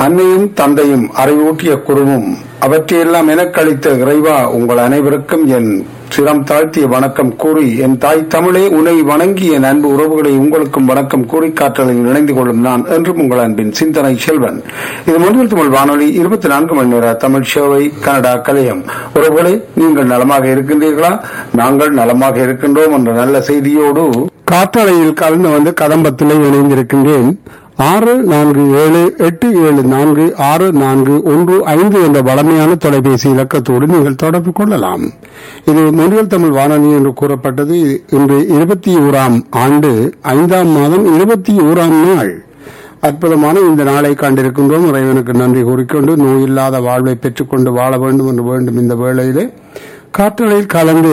அன்னையும் தந்தையும் அறிவூட்டிய குருவும் அவற்றையெல்லாம் எனக்களித்த இறைவா உங்கள் அனைவருக்கும் என் சிரம் தாழ்த்திய வணக்கம் கூறி என் தாய் தமிழே உன்னை வணங்கி என் அன்பு உறவுகளை உங்களுக்கும் வணக்கம் கூறி காற்றலில் இணைந்து கொள்ளும் நான் என்றும் உங்கள் அன்பின் சிந்தனை செல்வன் இது மொழியில் தமிழ் வானொலி இருபத்தி நான்கு மணி நேர தமிழ் சேவை கனடா கலையம் உறவுகளை நீங்கள் நலமாக இருக்கின்றீர்களா நாங்கள் நலமாக இருக்கின்றோம் என்ற நல்ல செய்தியோடு காற்றலையில் கலந்து வந்து கதம்பத்திலே இணைந்திருக்கின்றேன் ஆறு நான்கு ஏழு எட்டு ஏழு நான்கு ஆறு நான்கு ஒன்று ஐந்து என்ற வளமையான தொலைபேசி இலக்கத்தோடு நீங்கள் தொடர்பு கொள்ளலாம் இது மொழிகள் தமிழ் வானொலி என்று கூறப்பட்டது இன்று இருபத்தி ஓராம் ஆண்டு ஐந்தாம் மாதம் இருபத்தி ஓராம் நாள் அற்புதமான இந்த நாளை கண்டிருக்கின்றோம் இறைவனுக்கு நன்றி கூறிக்கொண்டு நோயில்லாத வாழ்வை பெற்றுக்கொண்டு வாழ வேண்டும் என்று வேண்டும் இந்த வேளையிலே காற்றலையில் கலந்து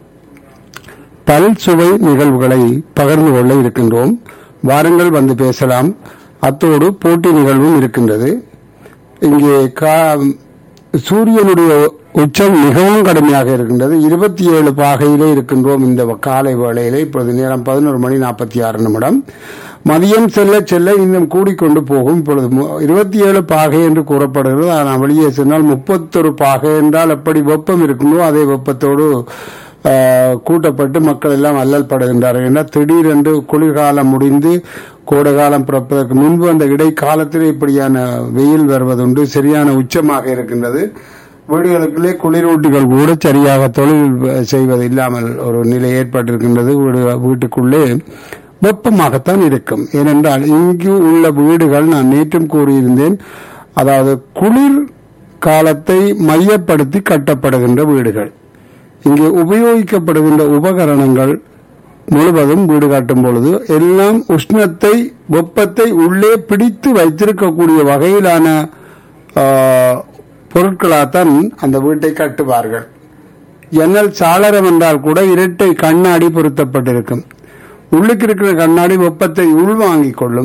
பல் சுவை நிகழ்வுகளை பகிர்ந்து கொள்ள இருக்கின்றோம் வாருங்கள் வந்து பேசலாம் அத்தோடு போட்டி நிகழ்வும் இருக்கின்றது இங்கே கா- சூரியனுடைய உச்சம் மிகவும் கடுமையாக இருக்கின்றது இருபத்தி ஏழு பாகையிலே இருக்கின்றோம் இந்த காலை வேளையிலே இப்பொழுது நேரம் பதினோரு மணி நாற்பத்தி ஆறு நிமிடம் மதியம் செல்ல செல்ல இன்னும் கூடிக்கொண்டு போகும் இப்பொழுது இருபத்தி ஏழு பாகை என்று கூறப்படுகிறது ஆனால் வெளியே சென்றால் முப்பத்தொரு பாகை என்றால் எப்படி வெப்பம் இருக்குமோ அதே வெப்பத்தோடு ஆஹ், கூட்டப்பட்டு மக்கள் எல்லாம் அல்லல் படுகின்றார்கள் ஏன்னா திடீரென்று குளிர்காலம் முடிந்து கோடைகாலம் பிறப்பதற்கு முன்பு அந்த இடைக்காலத்தில் இப்படியான வெயில் வருவதுண்டு சரியான உச்சமாக இருக்கின்றது வீடுகளுக்குள்ளே குளிரூட்டிகள் கூட சரியாக தொழில் செய்வது இல்லாமல் ஒரு நிலை ஏற்பட்டிருக்கின்றது வீடு- வீட்டுக்குள்ளே வெப்பமாகத்தான் இருக்கும் ஏனென்றால் இங்கு உள்ள வீடுகள் நான் நேற்றும் கூறியிருந்தேன் அதாவது குளிர் காலத்தை மையப்படுத்தி கட்டப்படுகின்ற வீடுகள் இங்கே உபயோகிக்கப்படுகின்ற உபகரணங்கள் முழுவதும் வீடு காட்டும் பொழுது எல்லாம் உஷ்ணத்தை வெப்பத்தை உள்ளே பிடித்து வைத்திருக்கக்கூடிய வகையிலான ஆ, பொருட்களாகத்தான் அந்த வீட்டை கட்டுவார்கள் ஜன்னல் சாளரம் என்றால் கூட இரட்டை கண்ணாடி பொருத்தப்பட்டிருக்கும் உள்ளுக்கு இருக்கிற கண்ணாடி வெப்பத்தை உள்வாங்கிக் கொள்ளும்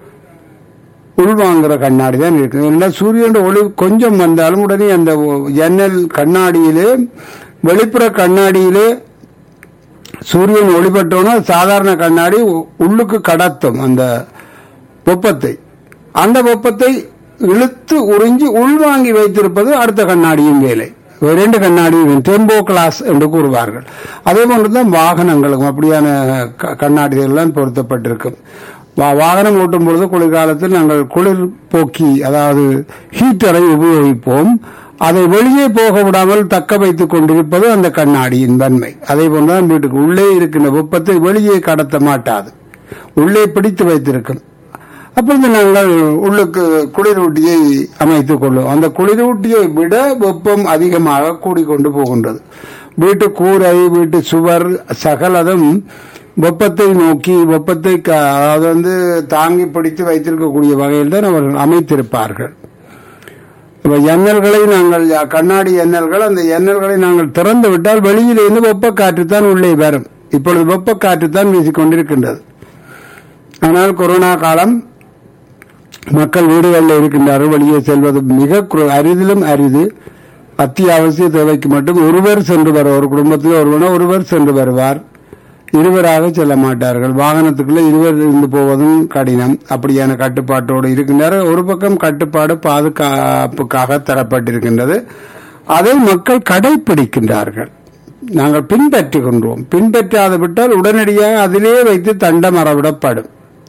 உள்வாங்குற கண்ணாடி தான் இருக்கு ஏன்னா சூரியன் ஒளி கொஞ்சம் வந்தாலும் உடனே அந்த ஜன்னல் கண்ணாடியிலே வெளிப்புற கண்ணாடியிலே சூரியன் ஒளிபட்டோன்னா சாதாரண கண்ணாடி உ- உள்ளுக்கு கடத்தும் அந்த வெப்பத்தை அந்த வெப்பத்தை இழுத்து உறிஞ்சி உள்வாங்கி வைத்திருப்பது அடுத்த கண்ணாடியின் வேலை ரெண்டு கண்ணாடியும் டெம்போ கிளாஸ் என்று கூறுவார்கள் அதே போன்றுதான் வாகனங்களுக்கும் அப்படியான க- கண்ணாடிகள் எல்லாம் பொருத்தப்பட்டிருக்கும் வா- வாகனம் ஓட்டும் பொழுது குளிர்காலத்தில் நாங்கள் குளிர் போக்கி அதாவது ஹீட்டரை உபயோகிப்போம் அதை வெளியே போக விடாமல் தக்க வைத்துக் கொண்டிருப்பது அந்த கண்ணாடியின் தன்மை அதே போன்றுதான் வீட்டுக்கு உள்ளே இருக்கின்ற வெப்பத்தை வெளியே கடத்த மாட்டாது உள்ளே பிடித்து வைத்திருக்கும் அப்பொழுது நாங்கள் உள்ளுக்கு குளிரூட்டியை அமைத்துக் கொள்ளும் அந்த குளிரூட்டியை விட வெப்பம் அதிகமாக கூடிக்கொண்டு போகின்றது வீட்டு கூரை வீட்டு சுவர் சகலதும் வெப்பத்தை நோக்கி வெப்பத்தை க- அதாவது வந்து தாங்கி பிடித்து வைத்திருக்கக்கூடிய வகையில் தான் அவர்கள் அமைத்திருப்பார்கள் இப்ப எண்ணல்களை நாங்கள் கண்ணாடி எண்ணல்கள் அந்த எண்ணல்களை நாங்கள் திறந்து விட்டால் வெளியிலிருந்து வெப்ப காற்றுத்தான் உள்ளே வரும் இப்பொழுது வெப்ப காற்றுத்தான் வீசிக்கொண்டிருக்கின்றது ஆனால் கொரோனா காலம் மக்கள் வீடுகளில் இருக்கின்றார்கள் வெளியே செல்வது மிக குறு- அரிதிலும் அரிது அத்தியாவசிய தேவைக்கு மட்டும் ஒருவர் சென்று வர ஒரு குடும்பத்தில் ஒருவன ஒருவர் சென்று வருவார் இருவராக செல்ல மாட்டார்கள் வாகனத்துக்குள்ள இருவர் இருந்து போவதும் கடினம் அப்படியான கட்டுப்பாட்டோடு இருக்கின்றார்கள் ஒரு பக்கம் கட்டுப்பாடு பாதுகாப்புக்காக தரப்பட்டிருக்கின்றது அதை மக்கள் கடைபிடிக்கின்றார்கள் நாங்கள் பின்பற்றுகின்றோம் பின்பற்றாது விட்டால் உடனடியாக அதிலே வைத்து தண்டம் அறவிடப்படும்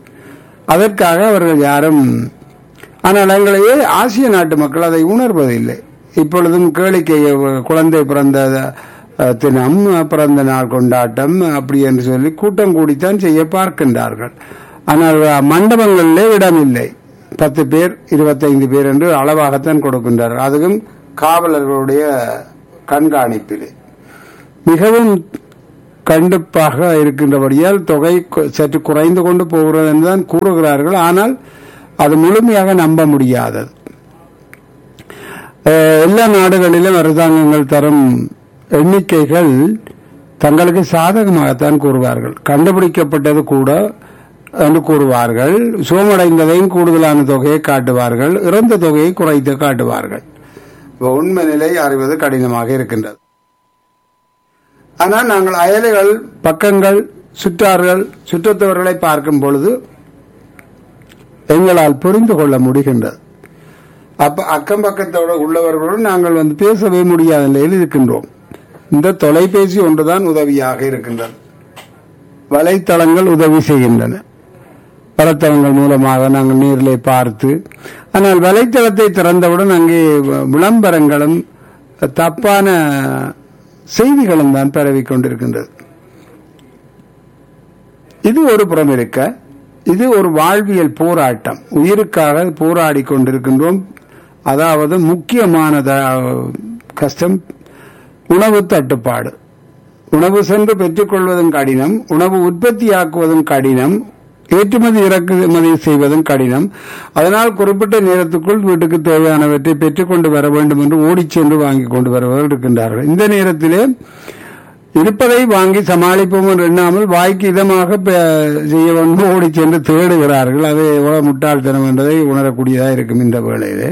அதற்காக அவர்கள் யாரும் ஆனால் எங்களையே ஆசிய நாட்டு மக்கள் அதை உணர்வதில்லை இப்பொழுதும் கேளிக்கை குழந்தை பிறந்த அஹ், தினம் பிறந்த நாள் கொண்டாட்டம் அப்படி என்று சொல்லி கூட்டம் கூடித்தான் செய்ய பார்க்கின்றார்கள் ஆனால் மண்டபங்களிலே இடமில்லை பத்து பேர் இருபத்தைந்து பேர் என்று அளவாகத்தான் கொடுக்கின்றார்கள் அதுவும் காவலர்களுடைய கண்காணிப்பிலே மிகவும் கண்டிப்பாக இருக்கின்றபடியால் தொகை கு- சற்று குறைந்து கொண்டு போகிறது என்றுதான் கூறுகிறார்கள் ஆனால் அது முழுமையாக நம்ப முடியாதது அஹ், எல்லா நாடுகளிலும் அரசாங்கங்கள் தரும் எண்ணிக்கைகள் தங்களுக்கு சாதகமாகத்தான் கூறுவார்கள் கண்டுபிடிக்கப்பட்டது கூட என்று கூறுவார்கள் சுகமடைந்ததையும் கூடுதலான தொகையை காட்டுவார்கள் இறந்த தொகையை குறைத்து காட்டுவார்கள் இப்ப உண்மை நிலை அறிவது கடினமாக இருக்கின்றது ஆனால் நாங்கள் அயலைகள் பக்கங்கள் சுற்றார்கள் சுற்றத்தவர்களை பார்க்கும் பொழுது எங்களால் புரிந்து கொள்ள முடிகின்றது அப்ப அக்கம் பக்கத்தோட உள்ளவர்களோடு நாங்கள் வந்து பேசவே முடியாத நிலையில் இருக்கின்றோம் இந்த தொலைபேசி ஒன்றுதான் உதவியாக இருக்கின்றது வலைத்தளங்கள் உதவி செய்கின்றன வலைத்தளங்கள் மூலமாக நாங்கள் நேரிலே பார்த்து ஆனால் வலைத்தளத்தை திறந்தவுடன் அங்கே விளம்பரங்களும் தப்பான செய்திகளும் தான் பரவிக் கொண்டிருக்கின்றது இது ஒரு புறம் இருக்க இது ஒரு வாழ்வியல் போராட்டம் உயிருக்காக போராடி கொண்டிருக்கின்றோம் அதாவது முக்கியமான கஷ்டம் உணவு தட்டுப்பாடு உணவு சென்று பெற்றுக்கொள்வதும் கடினம் உணவு உற்பத்தியாக்குவதும் கடினம் ஏற்றுமதி இறக்குமதி செய்வதும் கடினம் அதனால் குறிப்பிட்ட நேரத்துக்குள் வீட்டுக்கு தேவையானவற்றை பெற்றுக்கொண்டு வர வேண்டும் என்று ஓடிச் சென்று வாங்கி கொண்டு வருவர்கள் இருக்கின்றார்கள் இந்த நேரத்திலே இருப்பதை வாங்கி சமாளிப்போம் என்று எண்ணாமல் வாய்க்கு இதமாக செய்ய வேண்டும் ஓடி சென்று தேடுகிறார்கள் அது எவ்வளவு முட்டாள்தனம் என்பதை உணரக்கூடியதாக இருக்கும் இந்த வேளையிலே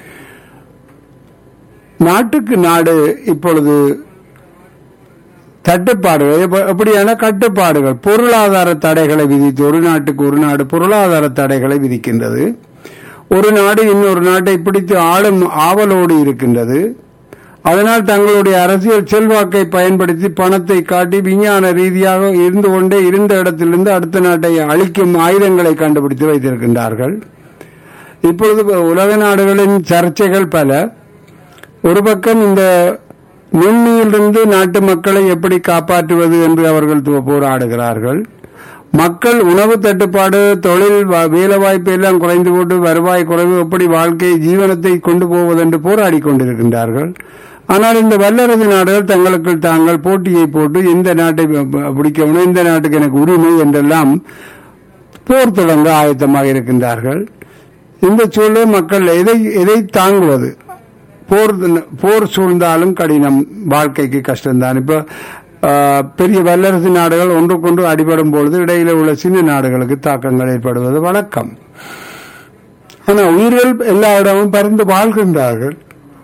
நாட்டுக்கு நாடு இப்பொழுது தட்டுப்பாடுகள் எப்படியான கட்டுப்பாடுகள் பொருளாதார தடைகளை விதித்து ஒரு நாட்டுக்கு ஒரு நாடு பொருளாதார தடைகளை விதிக்கின்றது ஒரு நாடு இன்னொரு நாட்டை பிடித்து ஆளும் ஆவலோடு இருக்கின்றது அதனால் தங்களுடைய அரசியல் செல்வாக்கை பயன்படுத்தி பணத்தை காட்டி விஞ்ஞான ரீதியாக இருந்து கொண்டே இருந்த இடத்திலிருந்து அடுத்த நாட்டை அழிக்கும் ஆயுதங்களை கண்டுபிடித்து வைத்திருக்கின்றார்கள் இப்பொழுது உலக நாடுகளின் சர்ச்சைகள் பல ஒரு பக்கம் இந்த நுண்ணியிலிருந்து நாட்டு மக்களை எப்படி காப்பாற்றுவது என்று அவர்கள் போராடுகிறார்கள் மக்கள் உணவு தட்டுப்பாடு தொழில் வேலைவாய்ப்பு எல்லாம் குறைந்து போட்டு வருவாய் குறைவு எப்படி வாழ்க்கை ஜீவனத்தை கொண்டு போவது என்று போராடி கொண்டிருக்கின்றார்கள் ஆனால் இந்த வல்லரசு நாடுகள் தங்களுக்கு தாங்கள் போட்டியை போட்டு இந்த நாட்டை பிடிக்கணும் இந்த நாட்டுக்கு எனக்கு உரிமை என்றெல்லாம் போர் தொடங்க ஆயத்தமாக இருக்கின்றார்கள் இந்த சூழலில் மக்கள் எதை எதை தாங்குவது போர் போர் சூழ்ந்தாலும் கடினம் வாழ்க்கைக்கு கஷ்டம்தான் இப்ப பெரிய வல்லரசு நாடுகள் ஒன்றுக்கொன்று அடிபடும் பொழுது இடையில உள்ள சின்ன நாடுகளுக்கு தாக்கங்கள் ஏற்படுவது வழக்கம் ஆனா உயிர்கள் எல்லா இடமும் பறந்து வாழ்கின்றார்கள்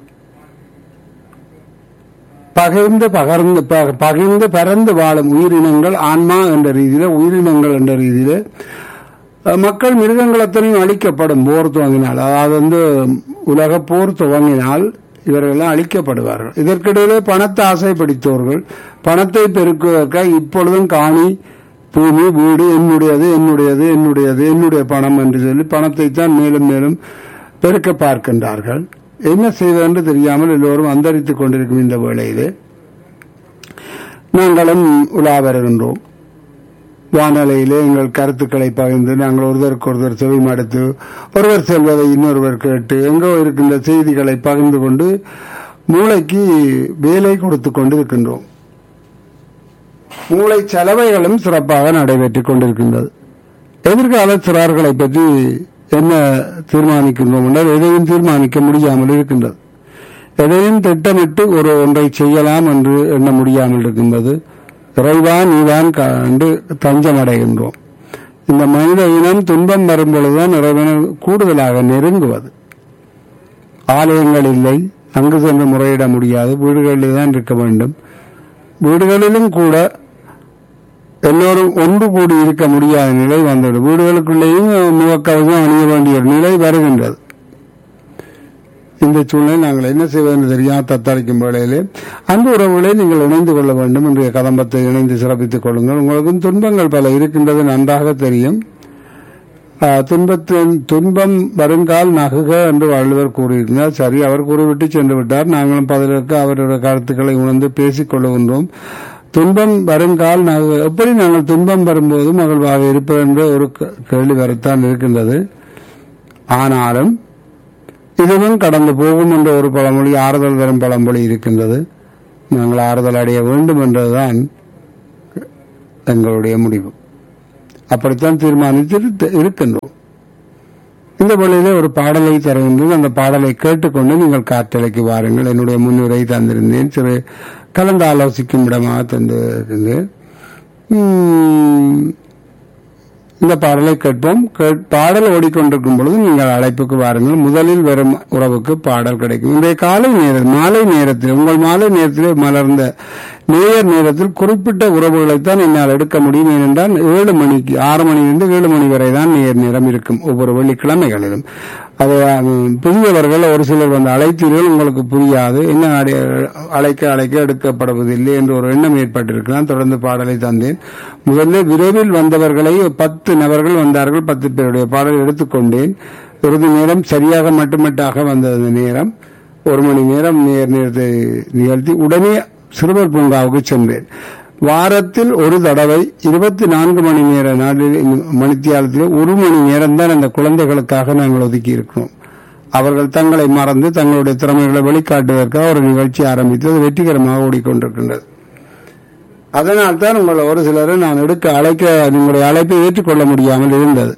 பகிர்ந்து பகர்ந்து பகிர்ந்து பறந்து வாழும் உயிரினங்கள் ஆன்மா என்ற ரீதியில உயிரினங்கள் என்ற ரீதியில மக்கள் மிருகங்கள் அத்தனையும் அழிக்கப்படும் போர் துவங்கினால் அதாவது வந்து உலக போர் துவங்கினால் இவர்களெல்லாம் அழிக்கப்படுவார்கள் இதற்கிடையிலே பணத்தை ஆசை பிடித்தவர்கள் பணத்தை பெருக்குவதற்க இப்பொழுதும் காணி பூமி வீடு என்னுடையது என்னுடையது என்னுடையது என்னுடைய பணம் என்று சொல்லி பணத்தை தான் மேலும் மேலும் பெருக்க பார்க்கின்றார்கள் என்ன செய்வதென்று தெரியாமல் எல்லோரும் அந்தரித்துக் கொண்டிருக்கும் இந்த வேளையிலே நாங்களும் உலா வருகின்றோம் வானொலியிலே எங்கள் கருத்துக்களை பகிர்ந்து நாங்கள் ஒருவருக்கு ஒருவர் செவிமடுத்து ஒருவர் செல்வதை இன்னொருவர் கேட்டு எங்கோ இருக்கின்ற செய்திகளை பகிர்ந்து கொண்டு மூளைக்கு வேலை கொடுத்து கொண்டு இருக்கின்றோம் மூளை செலவைகளும் சிறப்பாக நடைபெற்றுக் கொண்டிருக்கின்றது எதிர்கால சிறார்களை பற்றி என்ன தீர்மானிக்கின்றோம் என்றால் எதையும் தீர்மானிக்க முடியாமல் இருக்கின்றது எதையும் திட்டமிட்டு ஒரு ஒன்றை செய்யலாம் என்று எண்ண முடியாமல் இருக்கின்றது இறைவா நீதான் கண்டு தஞ்சம் அடைகின்றோம் இந்த மனித இனம் துன்பம் வரும் பொழுதுதான் இறைவனை கூடுதலாக நெருங்குவது ஆலயங்கள் இல்லை அங்கு சென்று முறையிட முடியாது வீடுகளில் தான் இருக்க வேண்டும் வீடுகளிலும் கூட எல்லோரும் ஒன்று கூடி இருக்க முடியாத நிலை வந்தது வீடுகளுக்குள்ளேயும் முகக்கவசம் அணிய வேண்டிய நிலை வருகின்றது இந்த சூழ்நிலை நாங்கள் என்ன செய்வதென்று தெரியாம தத்தளிக்கும் வேளையிலே அந்த உறவுகளை நீங்கள் இணைந்து கொள்ள வேண்டும் என்ற கதம்பத்தை இணைந்து சிறப்பித்துக் கொள்ளுங்கள் உங்களுக்கும் துன்பங்கள் பல இருக்கின்றது நன்றாக தெரியும் துன்பத்தின் துன்பம் வருங்கால் நகுக என்று வள்ளுவர் கூறியிருந்தார் சரி அவர் கூறிவிட்டு சென்று விட்டார் நாங்களும் பதிலுக்கு அவருடைய கருத்துக்களை உணர்ந்து பேசிக் கொள்ளுகின்றோம் துன்பம் வருங்கால் நகுக எப்படி நாங்கள் துன்பம் வரும்போது மகிழ்வாக இருப்பது என்ற ஒரு கேள்வி வரத்தான் இருக்கின்றது ஆனாலும் இதுவும் கடந்து போகும் என்ற ஒரு பழமொழி ஆறுதல் தரும் பழமொழி இருக்கின்றது நாங்கள் ஆறுதல் அடைய வேண்டும் என்றதுதான் எங்களுடைய முடிவு அப்படித்தான் தீர்மானித்து இருக்கின்றோம் இந்த வழியிலே ஒரு பாடலை தருகின்றது அந்த பாடலை கேட்டுக்கொண்டு நீங்கள் காற்றலைக்கு வாருங்கள் என்னுடைய முன்னுரை தந்திருந்தேன் சிறு கலந்து ஆலோசிக்கும் இடமாக தந்திருந்தேன் இந்த பாடலை கேட்போம் பாடல் ஓடிக்கொண்டிருக்கும் பொழுது நீங்கள் அழைப்புக்கு வாருங்கள் முதலில் வரும் உறவுக்கு பாடல் கிடைக்கும் இன்றைய காலை நேரம் மாலை நேரத்தில் உங்கள் மாலை நேரத்திலே மலர்ந்த நேயர் நேரத்தில் குறிப்பிட்ட உறவுகளைத்தான் என்னால் எடுக்க முடியும் ஏனென்றால் ஏழு மணிக்கு ஆறு மணியிலிருந்து ஏழு மணி வரை தான் நேர் நேரம் இருக்கும் ஒவ்வொரு வெள்ளிக்கிழமைகளிலும் அது உம், புதியவர்கள் ஒரு சிலர் வந்து அழைத்தீர்கள் உங்களுக்கு புரியாது என்ன அடை- அழைக்க அழைக்க எடுக்கப்படுவதில்லை என்று ஒரு எண்ணம் ஏற்பட்டிருக்கலாம் தொடர்ந்து பாடலை தந்தேன் முதல்ல விரைவில் வந்தவர்களை பத்து நபர்கள் வந்தார்கள் பத்து பேருடைய பாடலை எடுத்துக்கொண்டேன் இறுதி நேரம் சரியாக மட்டுமட்டாக வந்தது அந்த நேரம் ஒரு மணி நேரம் நேர் நேரத்தை நிகழ்த்தி உடனே சிறுவர் பூங்காவுக்கு சென்றேன் வாரத்தில் ஒரு தடவை இருபத்தி நான்கு மணி நேர நாளில் மணித்தியாலத்தில் ஒரு மணி நேரம் தான் அந்த குழந்தைகளுக்காக நாங்கள் ஒதுக்கி இருக்கிறோம் அவர்கள் தங்களை மறந்து தங்களுடைய திறமைகளை வெளிக்காட்டுவதற்காக ஒரு நிகழ்ச்சி ஆரம்பித்து அது வெற்றிகரமாக ஓடிக்கொண்டிருக்கின்றது அதனால் தான் உங்களை ஒரு சிலரை நான் எடுக்க அழைக்க உங்களுடைய அழைப்பை ஏற்றுக்கொள்ள முடியாமல் இருந்தது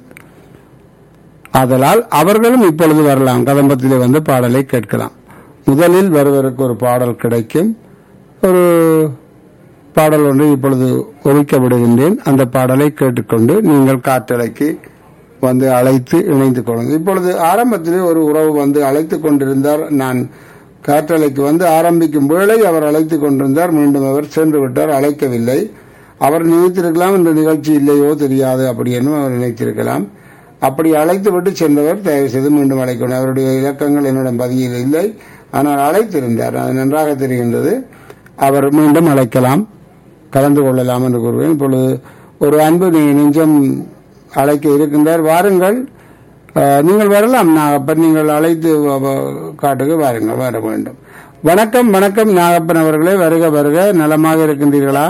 ஆதலால் அவர்களும் இப்பொழுது வரலாம் கதம்பத்திலே வந்து பாடலை கேட்கலாம் முதலில் வருவதற்கு ஒரு பாடல் கிடைக்கும் ஒரு பாடல் ஒன்றை இப்பொழுது ஒழிக்க விடுகின்றேன் அந்த பாடலை கேட்டுக்கொண்டு நீங்கள் காற்றலைக்கு வந்து அழைத்து இணைந்து கொள்ளுங்கள் இப்பொழுது ஆரம்பத்திலே ஒரு உறவு வந்து அழைத்து கொண்டிருந்தார் நான் காற்றலைக்கு வந்து ஆரம்பிக்கும் வேளை அவர் அழைத்து கொண்டிருந்தார் மீண்டும் அவர் சென்று விட்டார் அழைக்கவில்லை அவர் நினைத்திருக்கலாம் இந்த நிகழ்ச்சி இல்லையோ தெரியாது அப்படி என்னும் அவர் நினைத்திருக்கலாம் அப்படி அழைத்து விட்டு சென்றவர் தயவு செய்து மீண்டும் அழைக்கணும் அவருடைய இலக்கங்கள் என்னிடம் பதியில் இல்லை ஆனால் அழைத்திருந்தார் அது நன்றாக தெரிகின்றது அவர் மீண்டும் அழைக்கலாம் கலந்து கொள்ளலாம் என்று கூறுவேன் இப்பொழுது ஒரு அன்பு நெ- நெஞ்சம் அழைக்க இருக்கின்றார் வாருங்கள் அஹ், நீங்கள் வரலாம் நாகப்பன் நீங்கள் அழைத்து வ- வ- காட்டுக்கு வாருங்கள் வர வேண்டும் வணக்கம் வணக்கம் நாகப்பன் அவர்களே வருக வருக நலமாக இருக்கின்றீர்களா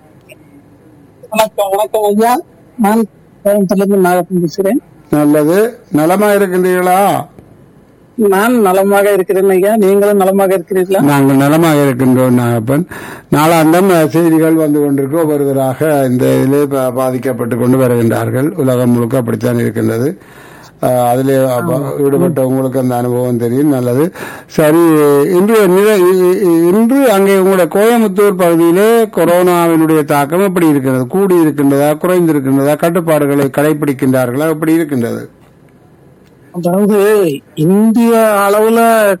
வணக்கம் வணக்கம் ஐயா நான் கோயம்புத்தூர்லேருந்து நாகப்பன் பேசுகிறேன் நல்லது நலமா இருக்கின்றீர்களா நான் நலமாக இருக்கிறேன் ஐயா நீங்களும் நலமாக இருக்கிறீர்களா நாங்கள் நலமாக இருக்கின்றோம் நாகப்பன் நாளாந்தம் அஹ், செய்திகள் வந்து கொண்டிருக்க ஒவ்வொருவராக இந்த இதிலே பா- பாதிக்கப்பட்டு கொண்டு வருகின்றார்கள் உலகம் முழுக்க அப்படித்தான் இருக்கின்றது அஹ், அதிலே அப்ப ஈடுபட்ட உங்களுக்கு அந்த அனுபவம் தெரியும் நல்லது சரி இன்று நில- இ- இ- இன்று அங்கே உங்களுடைய கோயம்புத்தூர் பகுதியிலே கொரோனாவினுடைய தாக்கம் எப்படி இருக்கிறது கூடி இருக்கின்றதா குறைந்திருக்கின்றதா கட்டுப்பாடுகளை கடைபிடிக்கின்றார்களா எப்படி இருக்கின்றது அதாவது இந்திய அளவுல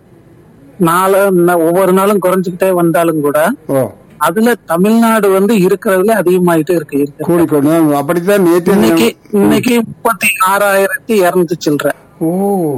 நாள ந- ஒவ்வொரு நாளும் குறைஞ்சுக்கிட்டே வந்தாலும் கூட ஓ அதுல தமிழ்நாடு வந்து இருக்கிறதுல அதிகமாயிட்டே இருக்கு இருக்கு கூடிக்கொண்டு அப்படித்தான் நேற்று இன்னைக்கு இன்னைக்கு முப்பத்தி ஆறாயிரத்தி இருநூத்தி சில்லற ஓ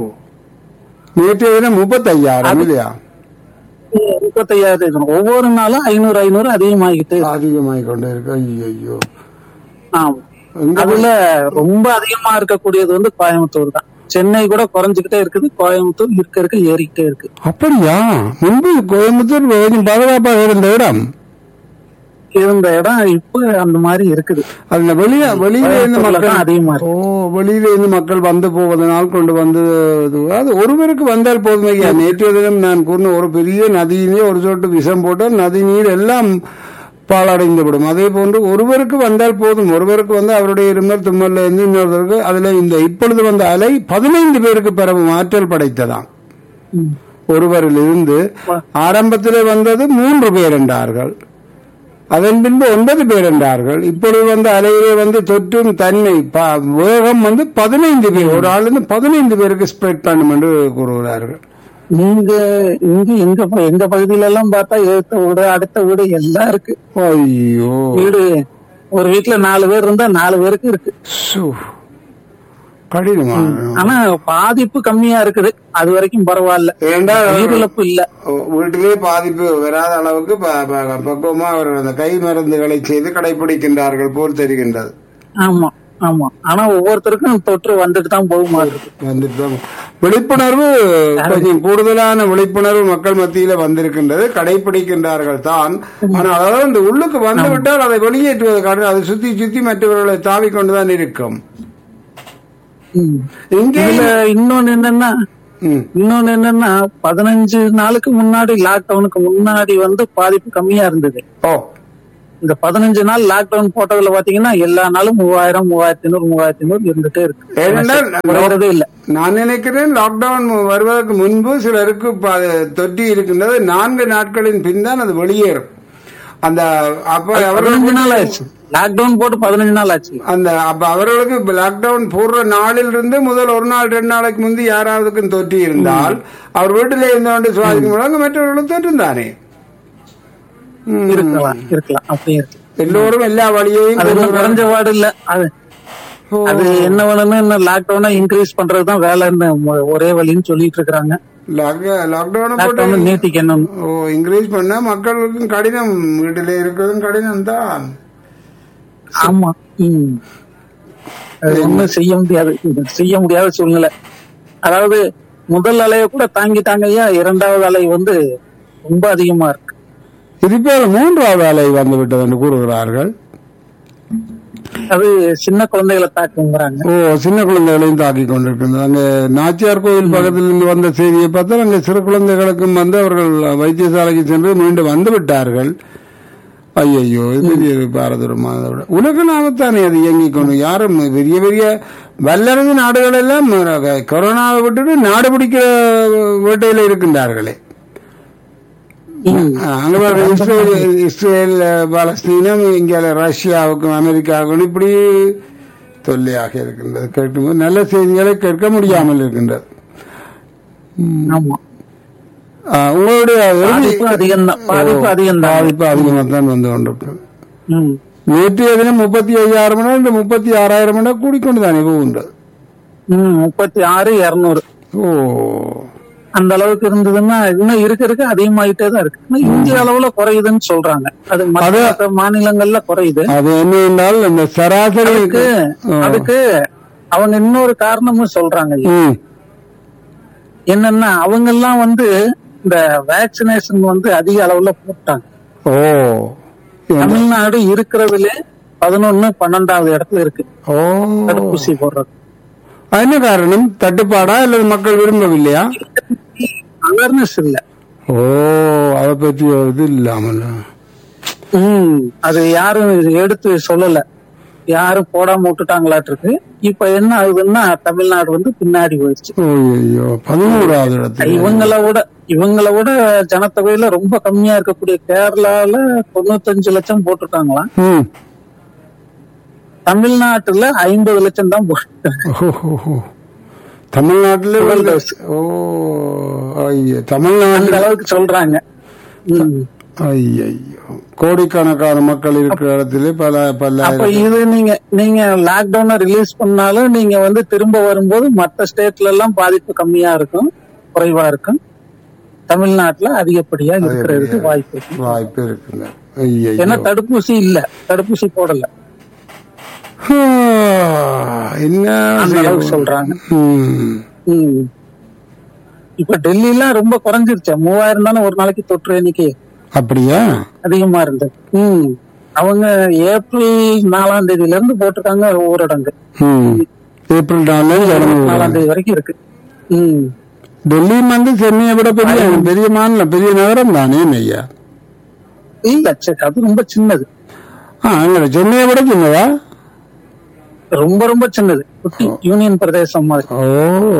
நேற்றைய தினம் முப்பத்தையாயிரம் இல்லையா முப்பத்தையாயிரத்தி ஒவ்வொரு நாளும் ஐநூறு ஐநூறு அதிகமாகிட்டு இருக்கு. அதிகமாகிக் கொண்டே இருக்கு ஐயோ ஆமா எங்க அதுல ரொம்ப அதிகமா இருக்கக்கூடியது வந்து கோயம்புத்தூர் தான் சென்னை கூட குறைஞ்சுக்கிட்டே இருக்குது கோயம்புத்தூர் இருக்க இருக்க ஏறிக்கிட்டே இருக்கு அப்படியா முன்பு கோயம்புத்தூர் கொஞ்சம் பாதுகாப்பாக இருந்த இடம் இருந்த இடம் இப்ப அந்த மாதிரி இருக்குது அதுல வெளிய வெளியில இருந்து கோயம்புத்தூர்ல மக்கள் தான் அதிகமா ஓ இருக்கு வெளியில இருந்து மக்கள் வந்து போவதனால் கொண்டு வந்து இது- அது ஒருவருக்கு வந்தால் போதும் ஐயா நேற்றைய தினம் நான் கூறின ஒரு பெரிய நதியிலே ஒரு சொட்டு விஷம் போட்டால் நதி நீர் எல்லாம் பாழடைந்து விடும் அதே போன்று ஒருவருக்கு வந்தால் போதும் ஒருவருக்கு வந்து அவருடைய இருமல் தும்மல்ல இருந்து இன்னொருவருக்கு அதுல இந்த இப்பொழுது வந்த அலை பதினைந்து பேருக்கு பரவும் ஆற்றல் படைத்ததாம் ம். ஒருவரில் இருந்து ஆரம்பத்திலே வந்தது மூன்று பேர் என்றார்கள் அதன் பின்பு ஒன்பது பேர் என்றார்கள் இப்பொழுது வந்த அலையிலே வந்து தொற்றும் தன்மை ப- வேகம் வந்து பதினைந்து பேர் ஒரு ஆள் இருந்து பதினைந்து பேருக்கு ஸ்ப்ரெட் பண்ணும் என்று கூறுகிறார்கள் நீங்க இங்க எங்க ப- எங்க பகுதியில எல்லாம் பார்த்தா ஏத்த வீடு அடுத்த வீடு எல்லாம் இருக்கு ஐயோ வீடு ஒரு வீட்டுல நாலு பேர் இருந்தா நாலு பேருக்கு இருக்கு சு. கடினமா ஆனா பாதிப்பு கம்மியா இருக்குது அது வரைக்கும் பரவாயில்ல ஏண்டா உயிரிழப்பு இல்ல வீட்டிலே பாதிப்பு வராத அளவுக்கு ப- ப- பக்குவமா அவர்கள் அந்த கை மருந்துகளை செய்து கடைபிடிக்கின்றார்கள் போல் தெரிகின்றது ஆமா ஆமா ஆனா ஒவ்வொருத்தருக்கும் தொற்று வந்துட்டு தான் போகுமா இருக்கு வந்துட்டு தான் விழிப்புணர்வு கொஞ்சம் கூடுதலான விழிப்புணர்வு மக்கள் மத்தியில வந்திருக்கின்றது கடைபிடிக்கின்றார்கள் தான் ஆனால் அதாவது இந்த உள்ளுக்கு வந்து விட்டால் அதை வெளியேற்றுவதற்காக அது சுத்தி சுத்தி மற்றவர்களை தாவிக் கொண்டுதான் இருக்கும் ம். இங்கே இதுல இன்னொன்னு என்னன்னா ம், இன்னொன்னு என்னன்னா பதினஞ்சு நாளுக்கு முன்னாடி லாக்டவுனுக்கு முன்னாடி வந்து பாதிப்பு கம்மியா இருந்தது ஓ இந்த பதினஞ்சு நாள் லாக்டவுன் போட்டதுல பாத்தீங்கன்னா எல்லா நாளும் மூவாயிரம் மூவாயிரத்தி ஐநூறு மூவாயிரத்தி ஐநூறு இருந்துட்டே இருக்கு ஏனென்றால் குறையறதே இல்ல நான் நினைக்கிறேன் லாக்டவுன் வருவதற்கு முன்பு சிலருக்கு ப- தொற்றி இருக்கின்றது நான்கு நாட்களின் பின் தான் அது வெளியேறும் அந்த அப்ப பதினஞ்சு அவர்களுக்கு நாள் ஆச்சு லாக்டவுன் போட்டு பதினஞ்சு நாள் ஆச்சு அந்த அப்ப அவர்களுக்கு லாக்டவுன் போடுற நாளில் இருந்து முதல் ஒரு நாள் ரெண்டு நாளைக்கு முந்தி யாராவதுக்கும் தொற்றி இருந்தால் அவர் வீட்டிலே இருந்து கொண்டு சுவாசிக்கும் பொழுது மற்றவர்களும் தொற்றும் தானே இருக்கலாம் இருக்கலாம் அப்படியே இருக்கு எல்லோரும் எல்லா வழியையும் அது இன்னும் குறைஞ்ச வார்டு இல்ல அது ஓ, அது என்ன வேணும்னு இன்னும் லாக்டவுனை இன்க்ரீஸ் பண்றதுதான் வேலைன்னு மொ- ஒரே வழின்னு சொல்லிட்டு இருக்காங்க லாக்- லாக்டவுனை போட்டு லாக்டவுன் நீட்டிக்கணும் ஓ இன்க்ரீஸ் பண்ணா மக்களுக்கும் கடினம் வீட்டில இருக்கிறதும் கடினம் தான் ஆமா ம் அது ஒண்ணும் செய்ய முடியாது இது செய்ய முடியாத சூழ்நிலை அதாவது முதல் அலைய கூட தாங்கிட்டாங்க ஐயா இரண்டாவது அலை வந்து ரொம்ப அதிகமா இருக்கு இதுபோல மூன்றாவது அலை வந்து விட்டது என்று கூறுகிறார்கள் அது சின்ன குழந்தைகளை தாக்குங்கிறாங்க ஓ சின்ன குழந்தைகளையும் தாக்கி கொண்டிருக்கின்றது அங்க நாச்சியார் கோயில் பக்கத்தில் இருந்து வந்த செய்தியை பார்த்தா அங்கே சிறு குழந்தைகளுக்கும் வந்து அவர்கள் வைத்தியசாலைக்கு சென்று மீண்டும் வந்து விட்டார்கள் ஐயையோ இது பெரிய பாரதூரமாக விட உலக நாமத்தானே அது இயங்கிக் கொண்டு யாரும் பெரிய பெரிய வல்லரசு நாடுகள் எல்லாம் கொரோனாவை விட்டுட்டு நாடு பிடிக்கிற வேட்டையில இருக்கின்றார்களே ம். அங்க பாருங்க, இஸ்ரேல் இஸ்ரேல் பாலஸ்தீனம் இங்க ரஷ்யாவுக்கும் அமெரிக்காவுக்கும் இப்படி தொல்லையாக இருக்கின்றது கேட்கும்போது நல்ல செய்திகளை கேட்க முடியாமல் இருக்கின்றது ஆமா ஆ, உங்களுடைய இறுதி- பாதிப்பு அதிகம்தான் பாதிப்பு அதிகம்தான் பாதிப்பு அதிகமாக தான் வந்து கொண்டிருக்கிறது ம். நேற்றைய தினம் முப்பத்தி ஐயாயிரம் மணி இந்த முப்பத்தி ஆறாயிரம் மணி கூடிக்கொண்டு தானே போகின்றது ம், முப்பத்தி ஆறு இருநூறு ஓ அந்த அளவுக்கு இருந்ததுன்னா இன்னும் இருக்க இருக்க அதிகமாயிட்டே தான் இருக்கு ஆனா இந்திய அளவுல குறையுதுன்னு சொல்றாங்க அது மற்ற மற்ற மாநிலங்கள்ல குறையுது அது என்ன என்றால் இந்த சராசரி அதுக்கு அதுக்கு அவங்க இன்னொரு காரணமும் சொல்றாங்க ம். என்னன்னா அவங்க எல்லாம் வந்து இந்த வேக்சினேஷன் வந்து அதிக அளவுல போட்டாங்க ஓ தமிழ்நாடு இருக்கிறதுல பதினொன்னு பன்னெண்டாவது இடத்துல இருக்கு ஓ தடுப்பூசி போடுறது அது என்ன காரணம் தட்டுப்பாடா அல்லது மக்கள் விரும்பவில்லையா அவேர்னஸ் இல்ல ஓ அதை பற்றி ஒரு இது இல்லாமல் ம் அது யாரும் எடுத்து சொல்லல யாரும் போடாம விட்டுட்டாங்களாட்டு இருக்கு இப்ப என்ன ஆகுதுன்னா தமிழ்நாடு வந்து பின்னாடி போயிடுச்சு ஓ ஐயோ பதினோராவது இடத்துல இவங்கள விட இவங்கள விட ஜனத்தொகையில ரொம்ப கம்மியா இருக்கக்கூடிய கேரளால தொண்ணூத்தஞ்சு லட்சம் போட்டிருக்காங்களாம் ம். தமிழ்நாட்டுல ஐம்பது லட்சம் தான் போட்டிருக்காங்க ஓஹோஹோ. தமிழ்நாட்டிலே வந்து ஓ ஐயோ அந்த தமிழ்நாட்டில் அளவுக்கு சொல்றாங்க ம். ஐயோ கோடிக்கணக்கான மக்கள் இருக்கிற இடத்துல பல பல அப்ப இது நீங்க நீங்க லாக்டவுனை ரிலீஸ் பண்ணாலும் நீங்க வந்து திரும்ப வரும்போது மத்த ஸ்டேட்ல எல்லாம் பாதிப்பு கம்மியா இருக்கும் குறைவா இருக்கும் தமிழ்நாட்டுல அதிகப்படியா இருக்கிறதுக்கு வாய்ப்பு இருக்கு வாய்ப்பு இருக்குங்க ஐயோ ஏன்னா தடுப்பூசி இல்ல தடுப்பூசி போடல என்ன அந்த செய்ய- அளவுக்கு சொல்றாங்க ம். ம். இப்ப டெல்லில ரொம்ப குறைஞ்சிருச்சு மூவாயிரம் தானே ஒரு நாளைக்கு தொற்று எண்ணிக்கை அப்படியா அதிகமா இருந்தது ம் அவங்க ஏப்ரல் நாலாம் தேதியில இருந்து போட்டிருக்காங்க ஊரடங்கு ம். ஏப்ரல் நாலு நாலாம் தேதி வரைக்கும் இருக்கு ம் டெல்லி வந்து சென்னையை விட பெரிய பெரிய மாநிலம் பெரிய நகரம் தானே ஐயா இல்ல சரி, அது ரொம்ப சின்னது ஆ அங்க சென்னையை விட சின்னதா ரொம்ப ரொம்ப சின்னது குட்டி யூனியன் பிரதேசம் மாதிரி ஓ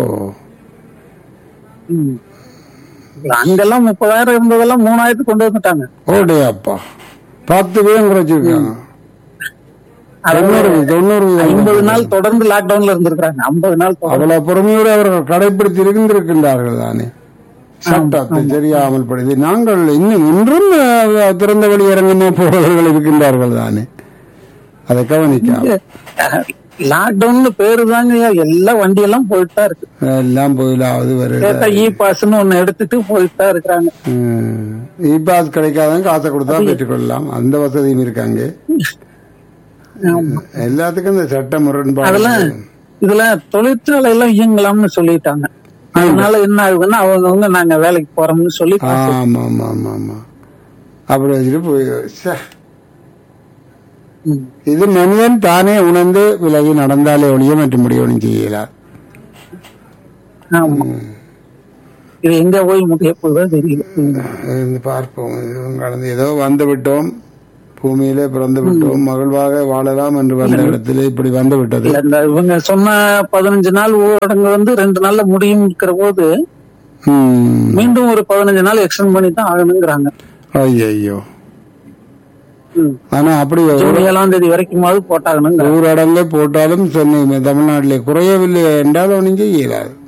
ம். அங்கெல்லாம் முப்பதாயிரம் இருந்ததெல்லாம் மூணாயிரத்துக்கு கொண்டு வந்துட்டாங்க ஓடே அப்பா பத்து பேரும் குறைச்சிருக்காங்க தொண்ணூறு தொண்ணூறு ஐம்பது நாள் தொடர்ந்து லாக்டவுன்ல இருந்திருக்காங்க ஐம்பது நாள் தொடர்ந்து அவ்வளவு பொறுமையோடு அவர்கள் கடைபிடித்து இருந்திருக்கின்றார்கள் தானே சட்டத்தை தெரியாமல் படித்து நாங்கள் இன்னும் இன்றும் அஹ், திறந்த வழி இறங்கமா போறவர்கள் இருக்கின்றார்கள் தானே அதை கவனிக்காம லாக்டவுன் பேரு தாங்க எல்லா வண்டி எல்லாம் போயிட்டு தான் இருக்கு எல்லாம் போயிலாவது வருது கேட்டா இ பாஸ்ன்னு ஒண்ணு எடுத்துட்டு போயிட்டு தான் இருக்கிறாங்க இ பாஸ் கிடைக்காதவங்க காசை கொடுத்தா பெற்றுக்கொள்ளலாம் அந்த வசதியும் இருக்காங்க ஆமா. எல்லாத்துக்கும் இந்த சட்ட முரண்பாடு அதெல்லாம் இதுல தொழிற்சாலை எல்லாம் இயங்கலாம்னு சொல்லிட்டாங்க அதனால என்ன ஆகுதுன்னா அவங்கவுங்க நாங்க வேலைக்கு போறோம்னு சொல்லி ஆமா ஆமா ஆமா ஆமா அப்படி வச்சுட்டு போய் ச்சே. ம். இது மனிதன் தானே உணர்ந்து விலகி நடந்தாலே ஒழிய மற்றும் முடியவும் செய்யலாம் ஆமா இது எங்க போய் முடிய போகுதோ தெரியல ம். இருந்து பார்ப்போம் இதுவும் கடந்து ஏதோ வந்து விட்டோம் பூமியிலே பிறந்து விட்டோம் மகிழ்வாக வாழலாம் என்று வந்த இடத்திலே இப்படி வந்து விட்டது இல்ல, இந்த இவங்க சொன்ன பதினஞ்சு நாள் ஊரடங்கு வந்து ரெண்டு நாள்ல முடியும் இருக்கிற போது ம். மீண்டும் ஒரு பதினஞ்சு நாள் எக்ஸ்டெண்ட் பண்ணி தான் ஆகணுங்கிறாங்க ஐயையோ ம். ஆனா அப்படி ஒரு ஜூன் ஏழாம் தேதி வரைக்குமாவது போட்டாகணுங்க ஊரடங்கை போட்டாலும் சென்னை தமிழ்நாட்டிலே குறையவில்லை என்றால் ஒன்றும் செய்யலாது